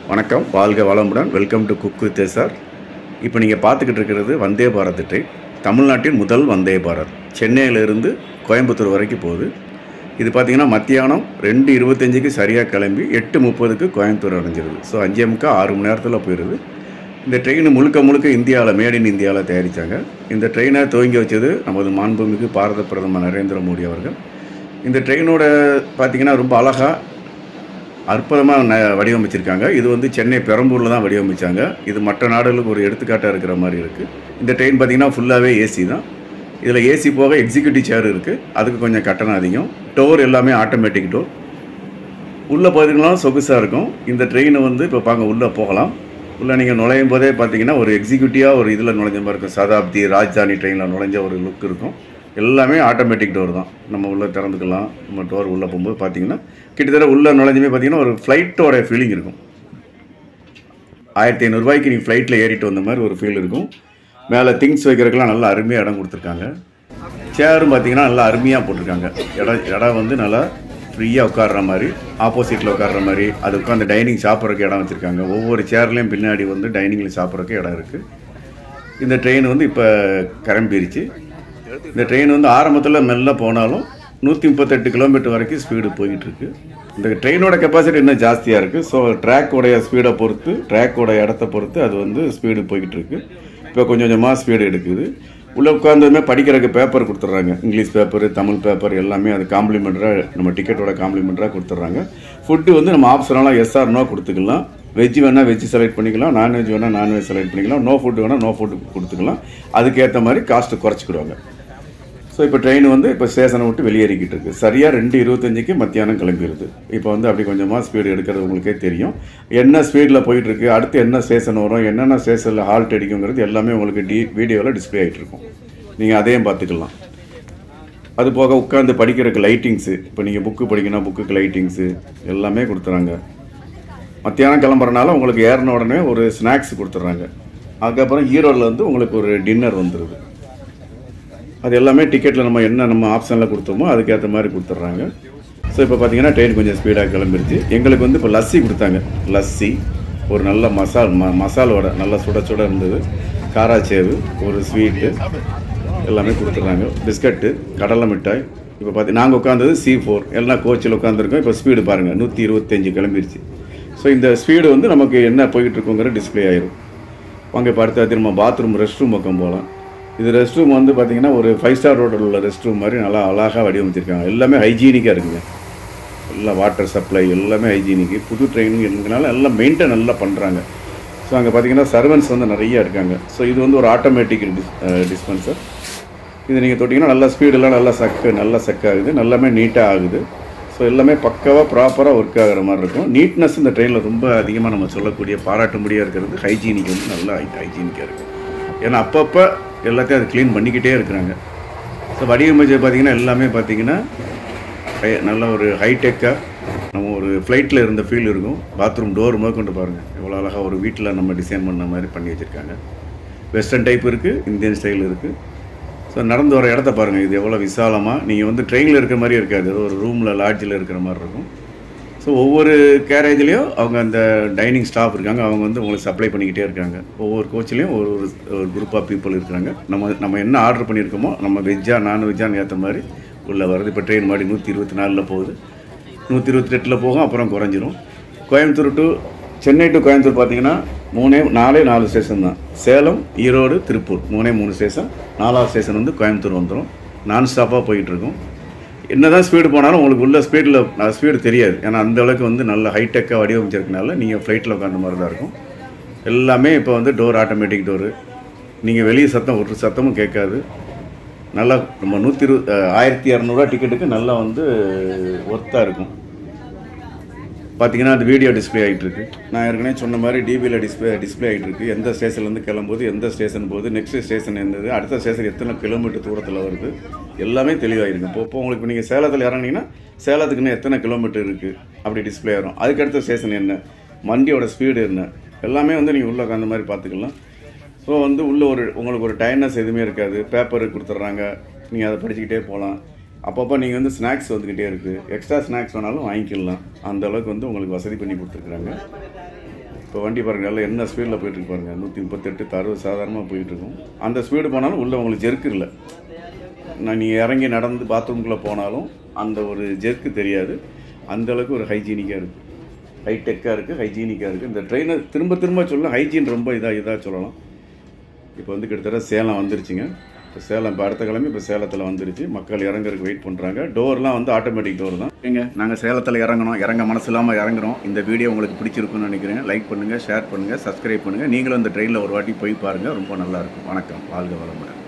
வணக்கம் வாழ்க வளமுடன் வெல்கம் டு குக் வித் சார் இப்போ நீங்கள் பார்த்துக்கிட்டு இருக்கிறது வந்தே பாரத் ட்ரெயின் தமிழ்நாட்டின் முதல் வந்தே பாரத் சென்னையிலிருந்து கோயம்புத்தூர் வரைக்கும் போகுது இது பார்த்தீங்கன்னா மத்தியானம் ரெண்டு இருபத்தஞ்சுக்கு சரியாக கிளம்பி எட்டு முப்பதுக்கு கோயம்புத்தூர் அடைஞ்சிருது ஸோ அஞ்சே முக்கால் ஆறு மணி நேரத்தில் போயிடுது இந்த ட்ரெயின் முழுக்க முழுக்க இந்தியாவில் மேட் இன் இந்தியாவில் தயாரித்தாங்க இந்த ட்ரெயினை துவங்கி வச்சது நமது மாண்புமிகு பாரத பிரதமர் நரேந்திர மோடி அவர்கள் இந்த ட்ரெயினோட பார்த்தீங்கன்னா ரொம்ப அழகாக அற்புதமாக ந வடிவமைச்சிருக்காங்க இது வந்து சென்னை பெரம்பூரில் தான் வடிவமைச்சாங்க இது மற்ற நாடுகளுக்கு ஒரு எடுத்துக்காட்டாக இருக்கிற மாதிரி இருக்குது இந்த ட்ரெயின் பார்த்தீங்கன்னா ஃபுல்லாகவே ஏசி தான் இதில் ஏசி போக எக்ஸிக்யூட்டிவ் சேர் இருக்குது அதுக்கு கொஞ்சம் கட்டணம் அதிகம் டோர் எல்லாமே ஆட்டோமேட்டிக் டோர் உள்ளே பார்த்தீங்கன்னா சொகுசாக இருக்கும் இந்த ட்ரெயினை வந்து இப்போ பார்க்க உள்ளே போகலாம் உள்ளே நீங்கள் நுழையும் போதே பார்த்தீங்கன்னா ஒரு எக்ஸிக்யூட்டிவாக ஒரு இதில் நுழைஞ்ச மாதிரி இருக்கும் சதாப்தி ராஜ்தானி ட்ரெயினில் நுழைஞ்ச ஒரு லுக் இருக்கும் எல்லாமே ஆட்டோமேட்டிக் டோர் தான் நம்ம உள்ளே திறந்துக்கலாம் நம்ம டோர் உள்ளே போகும்போது பார்த்தீங்கன்னா கிட்டத்தட்ட உள்ளே நுழைஞ்சுமே பார்த்தீங்கன்னா ஒரு ஃப்ளைட்டோட ஃபீலிங் இருக்கும் ஆயிரத்தி ஐநூறுரூவாய்க்கு நீங்கள் ஃப்ளைட்டில் ஏறிட்டு வந்த மாதிரி ஒரு ஃபீல் இருக்கும் மேலே திங்ஸ் வைக்கிறதுக்கெல்லாம் நல்லா அருமையாக இடம் கொடுத்துருக்காங்க சேரும் பார்த்தீங்கன்னா நல்லா அருமையாக போட்டிருக்காங்க இடம் இடம் வந்து நல்லா ஃப்ரீயாக உட்கார்ற மாதிரி ஆப்போசிட்டில் உட்கார்ற மாதிரி அது உட்காந்து டைனிங் சாப்பிட்றதுக்கு இடம் வச்சுருக்காங்க ஒவ்வொரு சேர்லேயும் பின்னாடி வந்து டைனிங்கில் சாப்பிட்றதுக்கு இடம் இருக்குது இந்த ட்ரெயின் வந்து இப்போ கிளம்பிருச்சு இந்த ட்ரெயின் வந்து ஆரம்பத்தில் மெல்ல போனாலும் நூற்றி முப்பத்தெட்டு கிலோமீட்டர் வரைக்கும் ஸ்பீடு போயிட்டு இருக்கு இந்த ட்ரெயினோட கெப்பாசிட்டி இன்னும் ஜாஸ்தியாக இருக்குது ஸோ ட்ராக்கோடைய ஸ்பீடை பொறுத்து ட்ராக்கோட இடத்த பொறுத்து அது வந்து ஸ்பீடு போய்கிட்டு இருக்கு இப்போ கொஞ்சம் கொஞ்சமாக ஸ்பீடு எடுக்குது உள்ளே உட்காந்ததுமே படிக்கிறதுக்கு பேப்பர் கொடுத்துட்றாங்க இங்கிலீஷ் பேப்பர் தமிழ் பேப்பர் எல்லாமே அது காம்ப்ளிமெண்ட்டாக நம்ம டிக்கெட்டோட காம்ப்ளிமெண்ட்டாக கொடுத்துட்றாங்க ஃபுட்டு வந்து நம்ம ஆப்ஷனலாக எஸ்ஆர் நோ கொடுத்துக்கலாம் வெஜ் வேணால் வெஜ் செலக்ட் பண்ணிக்கலாம் நான்வெஜ் வேணால் நான்வெஜ் செலக்ட் பண்ணிக்கலாம் நோ ஃபுட் வேணால் நோ ஃபுட் கொடுத்துக்கலாம் அதுக்கேற்ற மாதிரி காஸ்ட்டு குறைச்சிக்கிடுவாங்க ஸோ இப்போ ட்ரெயின் வந்து இப்போ ஸ்டேஷனை விட்டு வெளியேறிக்கிட்டு இருக்கு சரியாக ரெண்டு இருபத்தஞ்சுக்கு மத்தியானம் கிளம்பிடுது இப்போ வந்து அப்படி கொஞ்சமாக ஸ்பீடு எடுக்கிறது உங்களுக்கே தெரியும் என்ன ஸ்பீடில் போயிட்டு இருக்கு அடுத்து என்ன ஸ்டேஷன் வரும் என்னென்ன ஸ்டேஷனில் ஹால்ட் அடிக்குங்கிறது எல்லாமே உங்களுக்கு டி வீடியோவில் டிஸ்பிளே ஆகிட்டு இருக்கும் நீங்கள் அதையும் பார்த்துக்கலாம் அது போக உட்காந்து படிக்கிறதுக்கு லைட்டிங்ஸு இப்போ நீங்கள் புக்கு படிக்கணும் புக்குக்கு லைட்டிங்ஸு எல்லாமே கொடுத்துறாங்க மத்தியானம் கிளம்புறனால உங்களுக்கு ஏறின உடனே ஒரு ஸ்நாக்ஸ் கொடுத்துட்றாங்க அதுக்கப்புறம் ஈரோடில் வந்து உங்களுக்கு ஒரு டின்னர் வந்துடுது அது எல்லாமே டிக்கெட்டில் நம்ம என்ன நம்ம ஆப்ஷனில் கொடுத்தோமோ அதுக்கேற்ற மாதிரி கொடுத்துட்றாங்க ஸோ இப்போ பார்த்தீங்கன்னா ட்ரெயின் கொஞ்சம் ஸ்பீடாக கிளம்பிருச்சு எங்களுக்கு வந்து இப்போ லஸ்ஸி கொடுத்தாங்க லஸ்ஸி ஒரு நல்ல மசால் ம மசாலோட நல்ல சுட சுட இருந்தது காராச்சேவு ஒரு ஸ்வீட்டு எல்லாமே கொடுத்துட்றாங்க பிஸ்கட்டு கடலை மிட்டாய் இப்போ பார்த்தி நாங்கள் உட்காந்தது சி ஃபோர் எல்லாம் கோச்சில் உட்காந்துருக்கோம் இப்போ ஸ்பீடு பாருங்கள் நூற்றி இருபத்தஞ்சு கிளம்பிருச்சு ஸோ இந்த ஸ்பீடு வந்து நமக்கு என்ன போயிட்டு இருக்குங்கிற டிஸ்பிளே ஆயிரும் வாங்க இப்போ அடுத்த திரும்ப பாத்ரூம் ரெஸ்ட் ரூம் பக்கம் போகலாம் இது ரெஸ்ட் ரூம் வந்து பார்த்தீங்கன்னா ஒரு ஃபைவ் ஸ்டார் ரோட்டில் உள்ள ரெஸ்ட் ரூம் மாதிரி நல்லா அழகாக வடிவமைச்சிருக்காங்க எல்லாமே ஹைஜீனிக்காக இருக்குங்க எல்லாம் வாட்டர் சப்ளை எல்லாமே ஹைஜீனிக்கு புது ட்ரெயினிங் இருக்கிறதுனால எல்லாம் மெயின்டைன் நல்லா பண்ணுறாங்க ஸோ அங்கே பார்த்தீங்கன்னா சர்வன்ஸ் வந்து நிறைய இருக்காங்க ஸோ இது வந்து ஒரு ஆட்டோமேட்டிக் டிஸ்பென்சர் இது நீங்கள் தொட்டிங்கன்னா நல்லா ஸ்பீடெல்லாம் நல்லா சக்கு நல்லா சக் ஆகுது நல்லாமே நீட்டாக ஆகுது ஸோ எல்லாமே பக்காவாக ப்ராப்பராக ஒர்க் ஆகிற மாதிரி இருக்கும் நீட்னஸ் இந்த ட்ரெயினில் ரொம்ப அதிகமாக நம்ம சொல்லக்கூடிய பாராட்டும்படியாக இருக்கிறது ஹைஜீனிக் வந்து நல்லா ஹைஜீனிக்காக இருக்குது ஏன்னா அப்பப்போ எல்லாத்தையும் அது க்ளீன் பண்ணிக்கிட்டே இருக்கிறாங்க ஸோ வடிவமைச்சு பார்த்தீங்கன்னா எல்லாமே பார்த்தீங்கன்னா ஹை- நல்ல ஒரு ஹைடெக்காக நம்ம ஒரு ஃப்ளைட்டில் இருந்த ஃபீல் இருக்கும் பாத்ரூம் டோர் முதற்கொண்டு பாருங்கள் எவ்வளோ அழகாக ஒரு வீட்டில் நம்ம டிசைன் பண்ண மாதிரி பண்ணி வச்சுருக்காங்க வெஸ்டர்ன் டைப் இருக்குது இந்தியன் ஸ்டைல் இருக்குது ஸோ நடந்து வர இடத்த பாருங்கள் இது எவ்வளோ விசாலமாக நீங்கள் வந்து ட்ரெயினில் இருக்கிற மாதிரி இருக்காது ஏதோ ஒரு ரூமில் லாட்ஜில் இருக்கிற மாதிரி இருக்கும் ஸோ ஒவ்வொரு கேரேஜ்லேயும் அவங்க அந்த டைனிங் ஸ்டாஃப் இருக்காங்க அவங்க வந்து உங்களுக்கு சப்ளை பண்ணிக்கிட்டே இருக்காங்க ஒவ்வொரு கோச்சிலையும் ஒரு ஒரு ஒரு குரூப் ஆஃப் பீப்புள் இருக்காங்க நம்ம நம்ம என்ன ஆர்டர் பண்ணியிருக்கோமோ நம்ம வெஜ்ஜா நான்வெஜ்ஜான்னு ஏற்ற மாதிரி உள்ளே வருது இப்போ ட்ரெயின் மாதிரி நூற்றி இருபத்தி நாலில் போகுது நூற்றி இருபத்தி எட்டில் போகும் அப்புறம் குறைஞ்சிரும் கோயம்புத்தூர் டு சென்னை டு கோயம்புத்தூர் பார்த்தீங்கன்னா மூணே நாலே நாலு ஸ்டேஷன் தான் சேலம் ஈரோடு திருப்பூர் மூணே மூணு ஸ்டேஷன் நாலாவது ஸ்டேஷன் வந்து கோயம்புத்தூர் வந்துடும் நான் ஸ்டாப்பாக போயிட்டுருக்கோம் என்னதான் ஸ்பீடு போனாலும் உங்களுக்கு உள்ள ஸ்பீடில் ஸ்பீடு தெரியாது ஏன்னா அந்த அளவுக்கு வந்து நல்ல ஹைடெக்காக வடிவமைச்சிருக்கனால நீங்கள் ஃப்ளைட்டில் உட்காந்த மாதிரி தான் இருக்கும் எல்லாமே இப்போ வந்து டோர் ஆட்டோமேட்டிக் டோரு நீங்கள் வெளியே சத்தம் ஒரு சத்தமும் கேட்காது நல்லா நம்ம நூற்றி இரு ஆயிரத்தி இரநூறுவா டிக்கெட்டுக்கு நல்லா வந்து ஒர்த்தாக இருக்கும் பார்த்தீங்கன்னா அது வீடியோ டிஸ்ப்ளே ஆகிட்டு இருக்கு நான் ஏற்கனவே சொன்ன மாதிரி டிவியில் டிஸ்ப்ளே டிஸ்ப்ளே ஆகிட்டு இருக்கு எந்த ஸ்டேஷன்லேருந்து கிளம்பும்போது எந்த ஸ்டேஷன் போகுது நெக்ஸ்ட் ஸ்டேஷன் இருந்தது அடுத்த ஸ்டேஷன் எத்தனை கிலோமீட்டர் தூரத்தில் வருது எல்லாமே தெளிவாகிருக்கு இப்போ இப்போ உங்களுக்கு நீங்கள் சேலத்தில் இறங்குனீங்கன்னா சேலத்துக்குன்னு எத்தனை கிலோமீட்டர் இருக்குது அப்படி டிஸ்ப்ளே ஆகும் அதுக்கடுத்த ஸ்டேஷன் என்ன வண்டியோட ஸ்பீடு என்ன எல்லாமே வந்து நீங்கள் உள்ள உட்காந்த மாதிரி பார்த்துக்கலாம் ஸோ வந்து உள்ள ஒரு உங்களுக்கு ஒரு டைனஸ் எதுவுமே இருக்காது பேப்பர் கொடுத்துட்றாங்க நீங்கள் அதை படிச்சுக்கிட்டே போகலாம் அப்பப்போ நீங்கள் வந்து ஸ்நாக்ஸ் வந்துக்கிட்டே இருக்குது எக்ஸ்ட்ரா ஸ்நாக்ஸ் வேணாலும் வாங்கிக்கலாம் அந்த அளவுக்கு வந்து உங்களுக்கு வசதி பண்ணி கொடுத்துருக்குறாங்க இப்போ வண்டி பாருங்கள் எல்லாம் என்ன ஸ்பீடில் போயிட்டுருக்கு பாருங்கள் நூற்றி முப்பத்தெட்டு அறுபது சாதாரணமாக போயிட்டுருக்கும் அந்த ஸ்பீடு போனாலும் உள்ளே உங்களுக்கு ஜெர்க்கு இல்லை நான் நீங்கள் இறங்கி நடந்து பாத்ரூம்குள்ளே போனாலும் அந்த ஒரு ஜெர்க்கு தெரியாது அந்த அளவுக்கு ஒரு ஹைஜீனிக்காக இருக்குது ஹைடெக்காக இருக்குது ஹைஜீனிக்காக இருக்குது இந்த ட்ரெயினை திரும்ப திரும்ப சொல்ல ஹைஜீன் ரொம்ப இதாக இதாக சொல்லலாம் இப்போ வந்து கிட்டத்தட்ட சேலம் வந்துருச்சுங்க இப்போ சேலம் இப்போ அடுத்த கிழமை இப்போ சேலத்தில் வந்துருச்சு மக்கள் இறங்குறதுக்கு வெயிட் பண்ணுறாங்க டோர்லாம் வந்து ஆட்டோமேட்டிக் டோர் தான் ஏங்க நாங்கள் சேலத்தில் இறங்கணும் இறங்க மனசு இல்லாமல் இறங்குறோம் இந்த வீடியோ உங்களுக்கு பிடிச்சிருக்குன்னு நினைக்கிறேன் லைக் பண்ணுங்கள் ஷேர் பண்ணுங்கள் சப்ஸ்கிரைப் பண்ணுங்கள் நீங்களும் இந்த ட்ரெயினில் ஒரு வாட்டி போய் பாருங்கள் ரொம்ப நல்லாயிருக்கும் வணக்கம் வாழ்க வளமுடன்